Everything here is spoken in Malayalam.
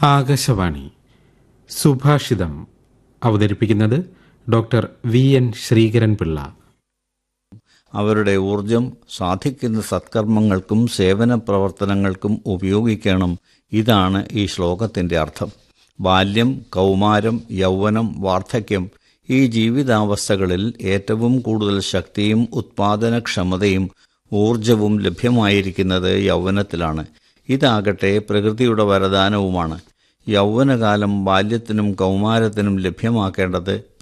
ആകാശവാണി സുഭാഷിതം അവതരിപ്പിക്കുന്നത് doctor V N Sreekaran Pillai അവരുടെ ഊർജം സാധിക്കുന്ന സത്കർമ്മങ്ങൾക്കും സേവന പ്രവർത്തനങ്ങൾക്കും ഉപയോഗിക്കണം ഇതാണ് ഈ ശ്ലോകത്തിന്റെ അർത്ഥം ബാല്യം കൗമാരം യൗവനം വാർദ്ധക്യം ഈ ജീവിതാവസ്ഥകളിൽ ഏറ്റവും കൂടുതൽ ശക്തിയും ഉത്പാദനക്ഷമതയും ഊർജവും ലഭ്യമായിരിക്കുന്നത് യൗവനത്തിലാണ് ഇതാകട്ടെ പ്രകൃതിയുടെ വരദാനവുമാണ് യൗവനകാലം ബാല്യത്തിനും കൗമാരത്തിനും ലഭ്യമാക്കേണ്ടത്